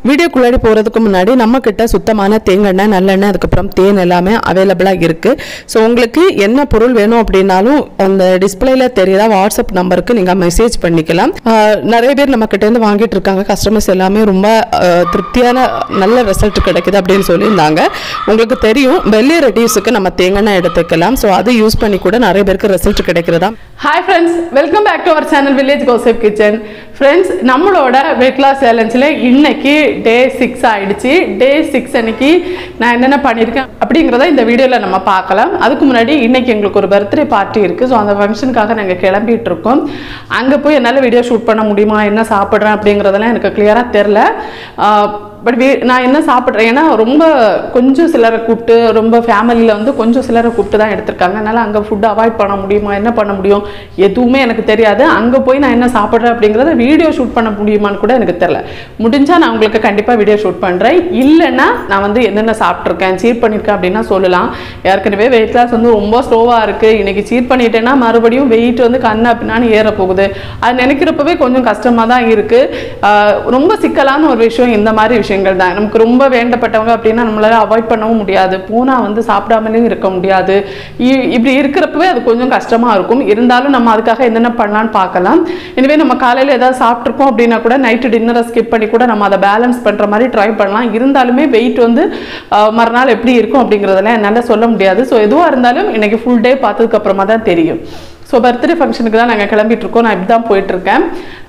வீடியோக்குள்ளாடி போகிறதுக்கு முன்னாடி நம்ம கிட்ட சுத்தமான தேங்காய் நல்லெண்ணெய் அதுக்கப்புறம் தேன் எல்லாமே அவைலபிளாக இருக்குது ஸோ உங்களுக்கு என்ன பொருள் வேணும் அப்படின்னாலும் அந்த டிஸ்பிளேல தெரியுற வாட்ஸ்அப் நம்பருக்கு நீங்கள் மெசேஜ் பண்ணிக்கலாம் ஆஹ் நிறைய பேர் நம்ம கிட்ட இருந்து வாங்கிட்டு இருக்காங்க கஸ்டமர்ஸ் எல்லாமே ரொம்ப ஆஹ் திருப்தியான நல்ல ரிசல்ட் கிடைக்குது அப்படின்னு சொல்லியிருந்தாங்க உங்களுக்கு தெரியும் வெள்ளை ரெடியூஸுக்கு நம்ம தேங்காய் எடுத்துக்கலாம் ஸோ அதை யூஸ் பண்ணி கூட நிறைய பேருக்கு ரிசல்ட் கிடைக்கிறதா hi friends welcome back to our channel village கோசப் கிச்சன் ஃப்ரெண்ட்ஸ் நம்மளோட வெயிட் லாஸ் சேலஞ்சில் இன்னைக்கு டே சிக்ஸ் ஆயிடுச்சு டே சிக்ஸ் அன்னைக்கு நான் என்னென்ன பண்ணியிருக்கேன் அப்படிங்கிறத இந்த வீடியோவில் நம்ம பார்க்கலாம் அதுக்கு முன்னாடி இன்னைக்கு எங்களுக்கு ஒரு பர்த்டே பார்ட்டி இருக்குது ஸோ அந்த ஃபங்க்ஷனுக்காக நாங்கள் கிளம்பிட்டு இருக்கோம் அங்கே போய் என்னால் வீடியோ ஷூட் பண்ண முடியுமா என்ன சாப்பிட்றேன் அப்படிங்கிறதெல்லாம் எனக்கு கிளியராக தெரில பட் வீ நான் என்ன சாப்பிட்றேன் ஏன்னா ரொம்ப கொஞ்சம் சிலரை கூப்பிட்டு ரொம்ப ஃபேமிலியில் வந்து கொஞ்சம் சிலரை கூப்பிட்டு தான் எடுத்திருக்காங்க அதனால் அங்கே ஃபுட் அவாய்ட் பண்ண முடியுமா என்ன பண்ண முடியும் எதுவுமே எனக்கு தெரியாது அங்கே போய் நான் என்ன சாப்பிட்றேன் அப்படிங்கிறத வீடியோ ஷூட் பண்ண முடியுமான்னு கூட எனக்கு தெரில முடிஞ்சால் நான் உங்களுக்கு கண்டிப்பாக வீடியோ ஷூட் பண்ணுறேன் இல்லைன்னா நான் வந்து என்னென்ன சாப்பிட்ருக்கேன் சீட் பண்ணியிருக்கேன் அப்படின்னா சொல்லலாம் ஏற்கனவே வெயிட் லாஸ் வந்து ரொம்ப ஸ்லோவாக இருக்குது இன்னைக்கு சீட் பண்ணிட்டேன்னா மறுபடியும் வெயிட் வந்து கண்ணா பின்னான்னு ஏற போகுது அது நினைக்கிறப்பவே கொஞ்சம் கஷ்டமாக தான் இருக்குது ரொம்ப சிக்கலான ஒரு விஷயம் இந்த மாதிரி விஷயங்கள் தான் நமக்கு ரொம்ப வேண்டப்பட்டவங்க அப்படின்னா நம்மளால அவாய்ட் பண்ணவும் முடியாது பூனா வந்து சாப்பிடாமலேயும் இருக்க முடியாது இ- இப்படி இருக்கிறப்பவே அது கொஞ்சம் கஷ்டமா இருக்கும் இருந்தாலும் நம்ம அதுக்காக என்னென்ன பண்ணலாம்னு பார்க்கலாம் எனவே நம்ம காலையில் ஏதாவது சாப்பிட்ருக்கோம் அப்படின்னா கூட நைட்டு டின்னரை ஸ்கிப் பண்ணி கூட நம்ம அதை பேலன்ஸ் பண்ற மாதிரி ட்ரை பண்ணலாம் இருந்தாலுமே வெயிட் வந்து ஆஹ், மறுநாள் எப்படி இருக்கும் அப்படிங்கிறதெல்லாம் என்னால் சொல்ல முடியாது ஸோ எதுவாக இருந்தாலும் இன்னைக்கு ஃபுல் டே பார்த்ததுக்கு அப்புறமா தான் தெரியும் ஸோ பர்த்டே ஃபங்க்ஷனுக்கு தான் நாங்கள் கிளம்பிட்டு இருக்கோம் நான் இப்படி தான் போயிட்டுருக்கேன்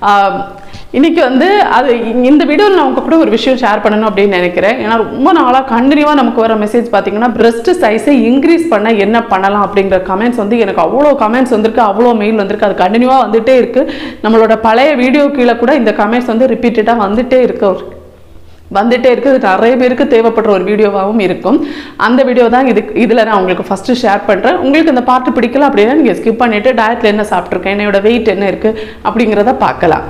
இன்னைக்கு வந்து அது இ- இந்த வீடியோவில் நான் உங்க கூட ஒரு விஷயம் ஷேர் பண்ணணும் அப்படின்னு நினைக்கிறேன் ஏன்னா ரொம்ப நாளாக கண்டினியூவாக நமக்கு வர மெசேஜ் பார்த்தீங்கன்னா பிரஸ்ட் சைஸை இன்க்ரீஸ் பண்ண என்ன பண்ணலாம் அப்படிங்கிற கமெண்ட்ஸ் வந்து எனக்கு அவ்வளோ கமெண்ட்ஸ் வந்திருக்கு அவ்வளோ மெயில் வந்திருக்கு அது கண்டினியூவாக வந்துட்டே இருக்கு நம்மளோட பழைய வீடியோ கீழே கூட இந்த கமெண்ட்ஸ் வந்து ரிப்பீட்டடாக வந்துட்டே இருக்கு வந்துட்டே இருக்குது நிறைய பேருக்கு தேவைப்படுற ஒரு வீடியோவாகவும் இருக்கும் அந்த வீடியோ தான் இது இதில் நான் உங்களுக்கு ஃபஸ்ட்டு ஷேர் பண்ணுறேன் உங்களுக்கு இந்த பாட்டு பிடிக்கல அப்படின்னா நீங்கள் ஸ்கிப் பண்ணிவிட்டு டயட்டில் என்ன சாப்பிட்ருக்கேன் என்னோட வெயிட் என்ன இருக்குது அப்படிங்கிறத பார்க்கலாம்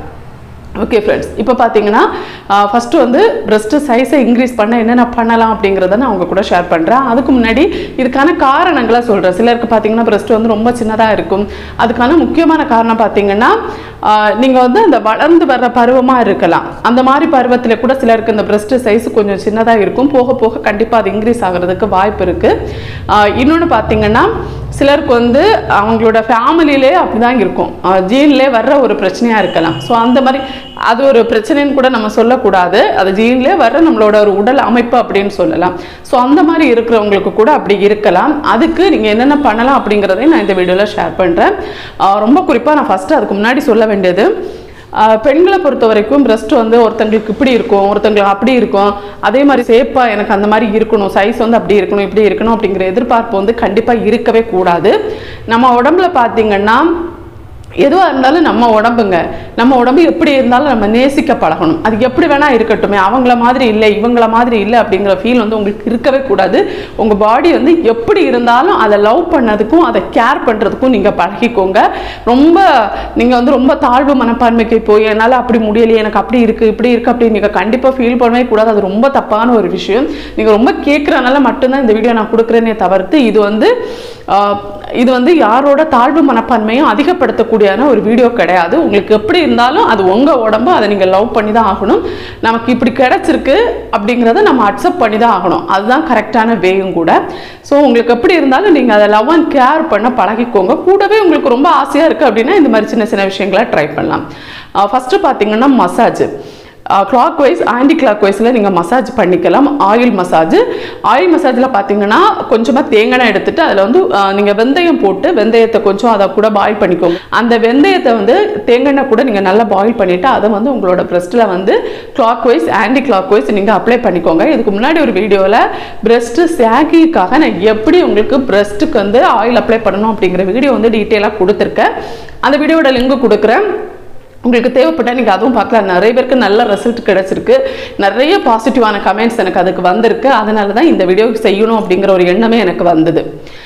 ஓகே ஃப்ரெண்ட்ஸ் இப்போ பார்த்தீங்கன்னா ஃபஸ்ட்டு வந்து பிரஸ்ட் சைஸை இன்க்ரீஸ் பண்ண என்னென்ன பண்ணலாம் அப்படிங்கிறத நான் உங்க கூட ஷேர் பண்ணுறேன் அதுக்கு முன்னாடி இதுக்கான காரணங்களை சொல்கிறேன் சிலருக்கு பார்த்தீங்கன்னா பிரஸ்ட் வந்து ரொம்ப சின்னதாக இருக்கும் அதுக்கான முக்கியமான காரணம் பார்த்தீங்கன்னா நீங்கள் வந்து அந்த வளர்ந்து வர்ற பருவமாக இருக்கலாம் அந்த மாதிரி பருவத்தில் கூட சிலருக்கு இந்த பிரஸ்ட் சைஸ் கொஞ்சம் சின்னதாக இருக்கும் போக போக கண்டிப்பாக அது இன்க்ரீஸ் ஆகிறதுக்கு வாய்ப்பு இருக்குது இன்னொன்று பார்த்தீங்கன்னா சிலருக்கு வந்து அவங்களோட ஃபேமிலியிலே அப்படிதான் இருக்கும் ஜீன்லே வர்ற ஒரு பிரச்சனையாக இருக்கலாம் ஸோ அந்த மாதிரி அது ஒரு பிரச்சனைன்னு கூட நம்ம சொல்லக்கூடாது அது ஜீன்லே வர்ற நம்மளோட ஒரு உடல் அமைப்பு அப்படின்னு சொல்லலாம் ஸோ அந்த மாதிரி இருக்கிறவங்களுக்கு கூட அப்படி இருக்கலாம் அதுக்கு நீங்கள் என்னென்ன பண்ணலாம் அப்படிங்கிறதையும் நான் இந்த வீடியோவில் ஷேர் பண்ணுறேன் ரொம்ப குறிப்பாக நான் ஃபஸ்ட்டு அதுக்கு முன்னாடி சொல்ல வேண்டியது ஆஹ் பெண்களை பொறுத்த வரைக்கும் பிரஸ்ட் வந்து ஒருத்தங்களுக்கு இப்படி இருக்கும் ஒருத்தங்களுக்கு அப்படி இருக்கும் அதே மாதிரி சேப்பா எனக்கு அந்த மாதிரி இருக்கணும் சைஸ் வந்து அப்படி இருக்கணும் இப்படி இருக்கணும் அப்படிங்கிற எதிர்பார்ப்பு வந்து கண்டிப்பாக இருக்கவே கூடாது நம்ம உடம்புல பார்த்தீங்கன்னா எதுவாக இருந்தாலும் நம்ம உடம்புங்க நம்ம உடம்பு எப்படி இருந்தாலும் நம்ம நேசிக்க பழகணும் அது எப்படி வேணா இருக்கட்டுமே அவங்கள மாதிரி இல்லை இவங்கள மாதிரி இல்லை அப்படிங்கிற ஃபீல் வந்து உங்களுக்கு இருக்கவே கூடாது உங்கள் பாடி வந்து எப்படி இருந்தாலும் அதை லவ் பண்ணதுக்கும் அதை கேர் பண்ணுறதுக்கும் நீங்கள் பழகிக்கோங்க ரொம்ப நீங்கள் வந்து ரொம்ப தாழ்வு மனப்பான்மைக்கு போய் என்னால் அப்படி முடியலையே எனக்கு அப்படி இருக்குது இப்படி இருக்குது அப்படி நீங்கள் கண்டிப்பாக ஃபீல் பண்ணவே கூடாது அது ரொம்ப தப்பான ஒரு விஷயம் நீங்கள் ரொம்ப கேட்குறனால மட்டும்தான் இந்த வீடியோ நான் கொடுக்குறேனே தவிர்த்து இது வந்து ஆஹ், இது வந்து யாரோட தாழ்வு மனப்பான்மையும் அதிகப்படுத்தக்கூடியான ஒரு வீடியோ கிடையாது உங்களுக்கு எப்படி இருந்தாலும் அது உங்கள் உடம்பு அதை நீங்கள் லவ் பண்ணி தான் ஆகணும் நமக்கு இப்படி கிடைச்சிருக்கு அப்படிங்கிறத நம்ம அக்செப்ட் பண்ணி தான் ஆகணும் அதுதான் கரெக்டான வேயும் கூட ஸோ உங்களுக்கு எப்படி இருந்தாலும் நீங்கள் அதை லவ் அண்ட் கேர் பண்ண பழகிக்கோங்க கூடவே உங்களுக்கு ரொம்ப ஆசையாக இருக்குது அப்படின்னா இந்த மாதிரி சின்ன சின்ன விஷயங்களை ட்ரை பண்ணலாம் ஃபஸ்ட்டு பார்த்தீங்கன்னா massage clock wise anti clock வைஸில் நீங்கள் மசாஜ் பண்ணிக்கலாம் ஆயில் மசாஜ் ஆயில் மசாஜில் பார்த்தீங்கன்னா கொஞ்சமாக தேங்காய் எடுத்துட்டு அதில் வந்து நீங்கள் வெந்தயம் போட்டு வெந்தயத்தை கொஞ்சம் அதை கூட பாயில் பண்ணிக்கோங்க அந்த வெந்தயத்தை வந்து தேங்காய் கூட நீங்கள் நல்லா பாயில் பண்ணிவிட்டு அதை வந்து உங்களோட பிரஸ்ட்டில் வந்து clock wise anti clock wise நீங்கள் அப்ளை பண்ணிக்கோங்க இதுக்கு முன்னாடி ஒரு வீடியோவில் பிரஸ்ட் சேகிக்காக நான் எப்படி உங்களுக்கு பிரஸ்ட்டுக்கு வந்து ஆயில் அப்ளை பண்ணணும் அப்படிங்கிற வீடியோ வந்து டீட்டெயிலாக கொடுத்துருக்கேன் அந்த வீடியோட லிங்க் கொடுக்குறேன் உங்களுக்கு தேவைப்பட்டால் நீங்கள் அதுவும் பார்க்கலாம் நிறைய பேருக்கு நல்ல ரிசல்ட் கிடைச்சிருக்கு நிறைய பாசிட்டிவான கமெண்ட்ஸ் எனக்கு அதுக்கு வந்திருக்கு அதனால தான் இந்த வீடியோ செய்யணும் அப்படிங்கிற ஒரு எண்ணமே எனக்கு வந்தது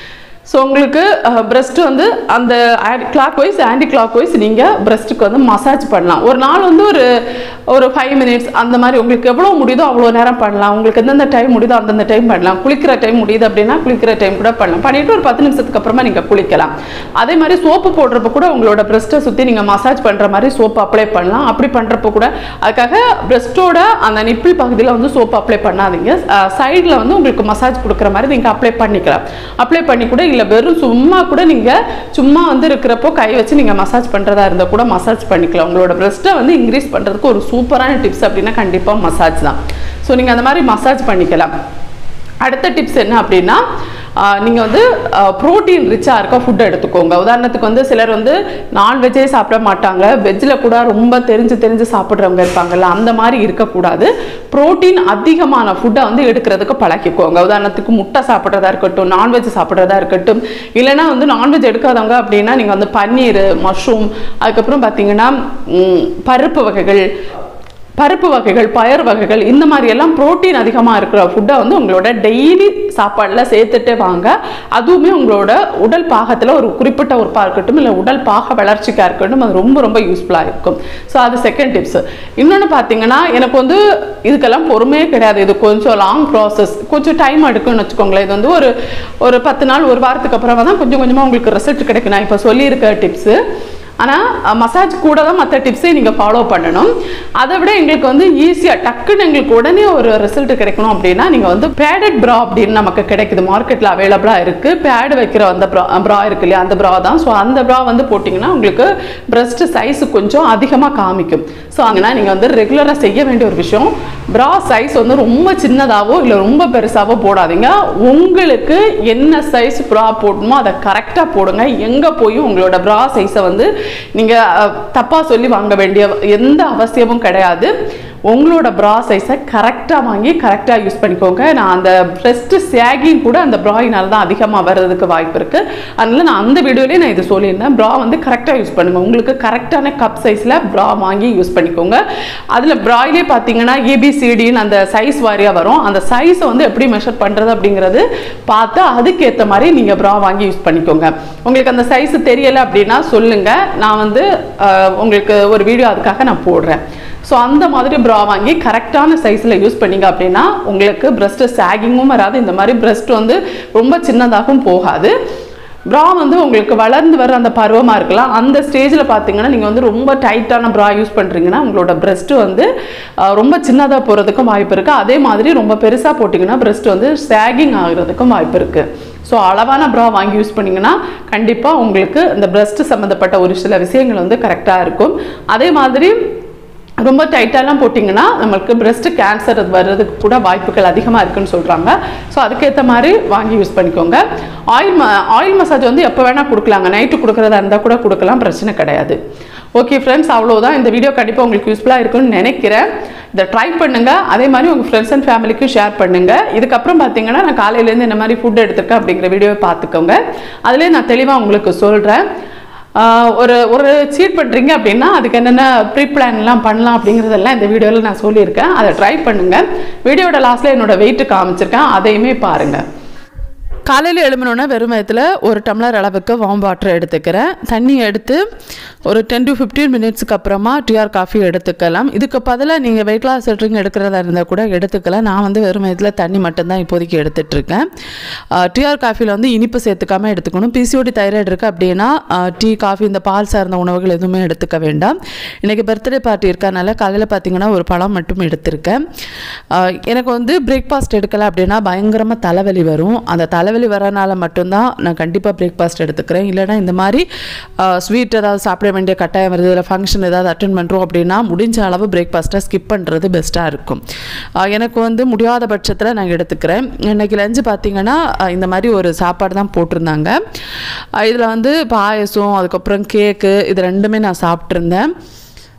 ஸோ உங்களுக்கு பிரஸ்ட் வந்து அந்த clock wise anti clock wise நீங்கள் பிரஸ்ட்டுக்கு வந்து மசாஜ் பண்ணலாம் ஒரு நாள் வந்து ஒரு ஒரு ஃபைவ் மினிட்ஸ் அந்த மாதிரி உங்களுக்கு எவ்வளோ முடியுதோ அவ்வளோ நேரம் பண்ணலாம் உங்களுக்கு எந்தெந்த டைம் முடியுதோ அந்தந்த டைம் பண்ணலாம் குளிக்கிற டைம் முடியுது அப்படின்னா குளிக்கிற டைம் கூட பண்ணலாம் பண்ணிட்டு ஒரு பத்து நிமிஷத்துக்கு அப்புறமா நீங்கள் குளிக்கலாம் அதே மாதிரி சோப்பு போடுறப்ப கூட உங்களோட பிரஸ்ட்டை சுற்றி நீங்கள் மசாஜ் பண்ணுற மாதிரி சோப்பு அப்ளை பண்ணலாம் அப்படி பண்ணுறப்ப கூட அதுக்காக பிரஸ்ட்டோட அந்த நிப்பிள் பகுதியில் வந்து சோப்பு அப்ளை பண்ணாதீங்க சைடில் வந்து உங்களுக்கு மசாஜ் கொடுக்குற மாதிரி நீங்கள் அப்ளை பண்ணிக்கலாம் அப்ளை பண்ணி கூட இல்லை வெறும் சும்மா கூட நீங்கள் சும்மா வந்து இருக்கிறப்போ கை வச்சு நீங்கள் மசாஜ் பண்ணுறதா இருந்தால் கூட மசாஜ் பண்ணிக்கலாம் உங்களோட பிரஸ்ட்டை வந்து இன்க்ரீஸ் பண்ணுறதுக்கு ஒரு சூப்பரான டிப்ஸ் அப்படின்னா கண்டிப்பாக மசாஜ் தான் ஸோ நீங்கள் அந்த மாதிரி மசாஜ் பண்ணிக்கலாம் அடுத்த டிப்ஸ் என்ன அப்படின்னா நீங்கள் வந்து ப்ரோட்டீன் ரிச்சாக இருக்க ஃபுட்டை எடுத்துக்கோங்க உதாரணத்துக்கு வந்து சிலர் வந்து நான்வெஜ்ஜே சாப்பிட மாட்டாங்க வெஜ்ஜில் கூட ரொம்ப தெரிஞ்சு தெரிஞ்சு சாப்பிட்றவங்க இருப்பாங்கல்ல அந்த மாதிரி இருக்கக்கூடாது ப்ரோட்டீன் அதிகமான ஃபுட்டை வந்து எடுக்கிறதுக்கு பழக்கிக்கோங்க உதாரணத்துக்கு முட்டை சாப்பிட்றதா இருக்கட்டும் நான்வெஜ் சாப்பிட்றதா இருக்கட்டும் இல்லைன்னா வந்து நான்வெஜ் எடுக்காதவங்க அப்படின்னா நீங்கள் வந்து பன்னீர் மஷ்ரூம் அதுக்கப்புறம் பார்த்தீங்கன்னா ம், பருப்பு வகைகள் பருப்பு வகைகள் பயறு வகைகள் இந்த மாதிரி எல்லாம் புரோட்டீன் அதிகமாக இருக்கிற ஃபுட்டை வந்து உங்களோட டெய்லி சாப்பாடில் சேர்த்துட்டே வாங்க அதுவுமே உங்களோட உடல் பாகத்தில் ஒரு குறிப்பிட்ட உறுப்பாக இருக்கட்டும் இல்லை உடல் பாக வளர்ச்சிக்காக இருக்கட்டும் அது ரொம்ப ரொம்ப யூஸ்ஃபுல்லாக இருக்கும் ஸோ அது செகண்ட் டிப்ஸ் இன்னொன்று பார்த்தீங்கன்னா எனக்கு வந்து இதுக்கெல்லாம் பொறுமையே கிடையாது இது கொஞ்சம் லாங் ப்ராசஸ் கொஞ்சம் டைம் எடுக்கும்னு வச்சுக்கோங்களேன் இது வந்து ஒரு ஒரு பத்து நாள் ஒரு வாரத்துக்கு அப்புறமா தான் கொஞ்சம் கொஞ்சமாக உங்களுக்கு ரிசல்ட் கிடைக்கும் நான் இப்போ சொல்லியிருக்க டிப்ஸு ஆனால் மசாஜ் கூட தான் மற்ற டிப்ஸை நீங்கள் ஃபாலோ பண்ணணும் அதை விட எங்களுக்கு வந்து ஈஸியாக டக்குன்னு எங்களுக்கு உடனே ஒரு ரிசல்ட் கிடைக்கணும் அப்படின்னா நீங்கள் வந்து பேடட் ப்ரா அப்படின்னு நமக்கு கிடைக்குது மார்க்கெட்டில் அவைலபிளாக இருக்குது பேடு வைக்கிற அந்த ப்ரா ப்ரா இருக்கு இல்லையா அந்த ப்ரா தான் ஸோ அந்த ப்ரா வந்து போட்டிங்கன்னா உங்களுக்கு பிரஸ்ட் சைஸ் கொஞ்சம் அதிகமாக காமிக்கும் ஸோ அங்கன்னா நீங்கள் வந்து ரெகுலராக செய்ய வேண்டிய ஒரு விஷயம் ப்ரா சைஸ் வந்து ரொம்ப சின்னதாகவோ இல்லை ரொம்ப பெருசாவோ போடாதீங்க உங்களுக்கு என்ன சைஸ் ப்ரா போடணுமோ அதை கரெக்டாக போடுங்க எங்கே போய் உங்களோட ப்ரா சைஸை வந்து நீங்கள் தப்பாக சொல்லி வாங்க வேண்டிய எந்த அவசியமும் கிடையாது உங்களோட ப்ரா சைஸை கரெக்டாக வாங்கி கரெக்டாக யூஸ் பண்ணிக்கோங்க நான் அந்த ஃப்ரெஸ்ட்டு சேகிங் கூட அந்த ப்ராயினால தான் அதிகமாக வர்றதுக்கு வாய்ப்பு இருக்குது அதனால நான் அந்த வீடியோலேயே நான் இது சொல்லியிருந்தேன் ப்ரா வந்து கரெக்டாக யூஸ் பண்ணுங்க உங்களுக்கு கரெக்டான கப் சைஸில் ப்ரா வாங்கி யூஸ் பண்ணிக்கோங்க அதில் ப்ராயிலே பார்த்தீங்கன்னா ஏபிசிடின்னு அந்த சைஸ் வாரியாக வரும் அந்த சைஸை வந்து எப்படி மெஷர் பண்ணுறது அப்படிங்கிறது பார்த்து அதுக்கேற்ற மாதிரி நீங்கள் ப்ரா வாங்கி யூஸ் பண்ணிக்கோங்க உங்களுக்கு அந்த சைஸ் தெரியலை அப்படின்னா சொல்லுங்கள் நான் வந்து அஹ், உங்களுக்கு ஒரு வீடியோ அதுக்காக நான் போடுறேன் ஸோ அந்த மாதிரி ப்ரா வாங்கி கரெக்டான சைஸில் யூஸ் பண்ணீங்க அப்படின்னா உங்களுக்கு பிரஸ்ட்டு சாகிங்கும் வராது இந்த மாதிரி பிரஸ்ட் வந்து ரொம்ப சின்னதாகவும் போகாது ப்ரா வந்து உங்களுக்கு வளர்ந்து வர அந்த பருவமாக இருக்கலாம் அந்த ஸ்டேஜில் பார்த்தீங்கன்னா நீங்கள் வந்து ரொம்ப டைட்டான ப்ரா யூஸ் பண்ணுறீங்கன்னா உங்களோட பிரஸ்ட்டு வந்து அஹ், ரொம்ப சின்னதாக போகிறதுக்கும் வாய்ப்பு இருக்குது அதே மாதிரி ரொம்ப பெருசாக போட்டிங்கன்னா பிரஸ்ட் வந்து சாகிங் ஆகுறதுக்கும் வாய்ப்பு இருக்குது ஸோ அளவான ப்ரா வாங்கி யூஸ் பண்ணிங்கன்னா கண்டிப்பாக உங்களுக்கு இந்த பிரஸ்ட் சம்மந்தப்பட்ட ஒரு சில விஷயங்கள் வந்து கரெக்டாக இருக்கும் அதே மாதிரி ரொம்ப டைட்டாலாம் போட்டிங்கன்னா நம்மளுக்கு பிரஸ்ட் கேன்சர் வர்றதுக்கு கூட வாய்ப்புகள் அதிகமாக இருக்குன்னு சொல்கிறாங்க ஸோ அதுக்கேற்ற மாதிரி வாங்கி யூஸ் பண்ணிக்கோங்க ஆயில் ம ஆயில் மசாஜ் வந்து எப்போ வேணால் கொடுக்கலாங்க நைட்டு கொடுக்குறதா இருந்தால் கூட கொடுக்கலாம் பிரச்சனை கிடையாது ஓகே ஃப்ரெண்ட்ஸ் அவ்வளோதான் இந்த வீடியோ கண்டிப்பாக உங்களுக்கு யூஸ்ஃபுல்லாக இருக்கும்னு நினைக்கிறேன் இதை ட்ரை பண்ணுங்கள் அதே மாதிரி உங்கள் ஃப்ரெண்ட்ஸ் அண்ட் ஃபேமிலிக்கும் ஷேர் பண்ணுங்கள் இதுக்கப்புறம் பார்த்தீங்கன்னா நான் காலையிலேருந்து இந்த மாதிரி ஃபுட் எடுத்திருக்கேன் அப்படிங்கிற வீடியோவை பார்த்துக்கோங்க அதிலே நான் தெளிவாக உங்களுக்கு சொல்கிறேன் ஆஹ் ஒரு ஒரு சீட் பண்ணுறீங்க அப்படின்னா அதுக்கு என்னென்ன ப்ரீ பிளான்லாம் பண்ணலாம் அப்படிங்கிறதெல்லாம் இந்த வீடியோவில் நான் சொல்லியிருக்கேன் அதை ட்ரை பண்ணுங்கள் வீடியோட லாஸ்ட்டில் என்னோட வெயிட் காமிச்சிருக்கேன் அதையுமே பாருங்கள் காலையில் எழும்பினோன்னே வெறும் வயத்தில் ஒரு டம்ளர் அளவுக்கு வார்ம் வாட்டர் எடுத்துக்கிறேன் தண்ணி எடுத்து ஒரு டென் டு ஃபிஃப்டீன் மினிட்ஸ்க்கு அப்புறமா டிஆர் காஃபி எடுத்துக்கலாம் இதுக்கு பதிலாக நீங்கள் வெயிட் லாஸ் ட்ரிங்க் எடுக்கிறதா இருந்தால் கூட எடுத்துக்கலாம் நான் வந்து வெறும் வயத்தில் தண்ணி மட்டும்தான் இப்போதைக்கு எடுத்துட்டு இருக்கேன் டிஆர் காஃபியில் வந்து இனிப்பு சேர்த்துக்காம எடுத்துக்கணும் பிசிஓடி தைராய்டு இருக்குது அப்படின்னா டீ காஃபி இந்த பால் சார்ந்த உணவுகள் எதுவுமே எடுத்துக்க வேண்டாம் இன்றைக்கி பர்த்டே பார்ட்டி இருக்கறனால காலையில் பார்த்தீங்கன்னா ஒரு பழம் மட்டும் எடுத்திருக்கேன் ஆஹ் எனக்கு வந்து பிரேக்ஃபாஸ்ட் எடுக்கல அப்படின்னா பயங்கரமாக தலைவலி வரும் அந்த தலைவலி வரனால மட்டும்தான் நான் கண்டிப்பாக பிரேக்ஃபாஸ்ட் எடுத்துக்கிறேன் இல்லைன்னா இந்த மாதிரி ஸ்வீட் ஏதாவது சாப்பிட வேண்டிய கட்டாயம் வருது இல்லை ஃபங்க்ஷன் ஏதாவது அட்டன் பண்ணுறோம் அப்படின்னா முடிஞ்ச அளவு பிரேக்ஃபாஸ்ட்டை ஸ்கிப் பண்ணுறது பெஸ்ட்டாக இருக்கும் ஆஹ் எனக்கு வந்து முடியாத பட்சத்தில் நான் எடுத்துக்கிறேன் இன்னைக்கு லஞ்சு பார்த்தீங்கன்னா ஆஹ் இந்த மாதிரி ஒரு சாப்பாடு தான் போட்டிருந்தாங்க இதில் வந்து பாயசம் அதுக்கப்புறம் கேக்கு இது ரெண்டுமே நான் சாப்பிட்ருந்தேன்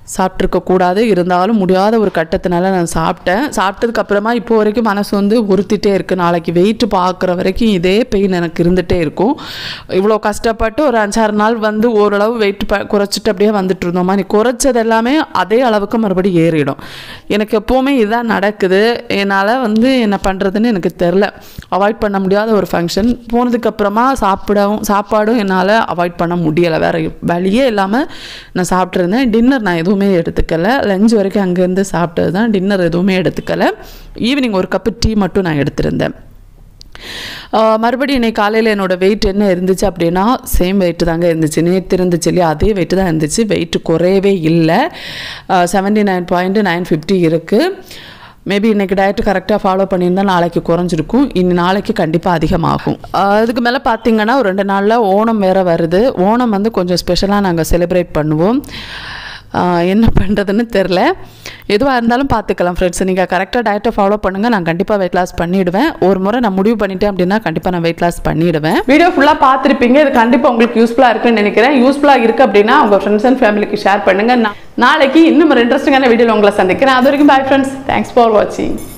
சாப்பிட்ருக்க கூடாது இருந்தாலும் முடியாத ஒரு கட்டத்தினால நான் சாப்பிட்டேன் சாப்பிட்டதுக்கு அப்புறமா இப்போ வரைக்கும் மனசு வந்து உறுத்திட்டே இருக்குது நாளைக்கு வெயிட் பார்க்குற வரைக்கும் இதே பெயின் எனக்கு இருந்துகிட்டே இருக்கும் இவ்வளோ கஷ்டப்பட்டு ஒரு அஞ்சாறு நாள் வந்து ஓரளவு வெயிட் ப குறைச்சிட்டு அப்படியே வந்துட்டு இருந்தோமா நீ குறைச்சது எல்லாமே அதே அளவுக்கு மறுபடியும் ஏறிடும் எனக்கு எப்போவுமே இதுதான் நடக்குது என்னால் வந்து என்ன பண்ணுறதுன்னு எனக்கு தெரில அவாய்ட் பண்ண முடியாத ஒரு ஃபங்க்ஷன் போனதுக்கப்புறமா சாப்பிடவும் சாப்பாடும் என்னால் அவாய்ட் பண்ண முடியலை வேறு வழியே இல்லாமல் நான் சாப்பிட்ருந்தேன் டின்னர் நான் எதுவுமே எடுத்துக்கல லஞ்ச் வரைக்கும் அங்கேருந்து சாப்பிட்டது தான் டின்னர் எதுவுமே எடுத்துக்கல ஈவினிங் ஒரு கப்பு டீ மட்டும் நான் எடுத்திருந்தேன் ஆஹ் மறுபடியும் இன்னைக்கு காலையில் என்னோட வெயிட் என்ன இருந்துச்சு அப்படின்னா சேம் வெயிட் தாங்க இருந்துச்சு நேற்று இருந்துச்சு இல்லையா அதே வெயிட் தான் இருந்துச்சு வெயிட் குறையவே இல்லை seventy nine point nine fifty இருக்குது மேபி இன்னைக்கு டயட் கரெக்டாக ஃபாலோ பண்ணியிருந்தா நாளைக்கு குறைஞ்சிருக்கும் இனி நாளைக்கு கண்டிப்பாக அதிகமாகும் ஆஹ் இதுக்கு மேலே பார்த்தீங்கன்னா ஒரு ரெண்டு நாளில் ஓணம் வேறு வருது ஓணம் வந்து கொஞ்சம் ஸ்பெஷலாக நாங்கள் செலிப்ரேட் பண்ணுவோம் ஆஹ் என்ன பண்ணுறதுன்னு தெரில எதுவாக இருந்தாலும் பார்த்துக்கலாம் ஃப்ரெண்ட்ஸ் நீங்கள் கரெக்டாக டயட்டை ஃபாலோ பண்ணுங்கள் நான் கண்டிப்பாக வெயிட் லாஸ் பண்ணிவிடுவேன் ஒரு முறை நான் முடிவு பண்ணிட்டேன் அப்படின்னா கண்டிப்பாக நான் வெயிட் லாஸ் பண்ணிவிடுவேன் வீடியோ ஃபுல்லாக பார்த்துருப்பீங்க இது கண்டிப்பாக உங்களுக்கு யூஸ்ஃபுல்லாக இருக்குன்னு நினைக்கிறேன் யூஸ்ஃபுல்லாக இருக்குது அப்படின்னா உங்கள் ஃப்ரெண்ட்ஸ் அண்ட் ஃபேமிலிக்கு ஷேர் பண்ணுங்கள் நாளைக்கு இன்னும் ஒரு இன்ட்ரெஸ்டிங்கான வீடியோவில் உங்களை சந்திக்கிறேன் அது வரைக்கும் பாய் ஃப்ரெண்ட்ஸ் தேங்க்ஸ் ஃபார் வாட்சிங்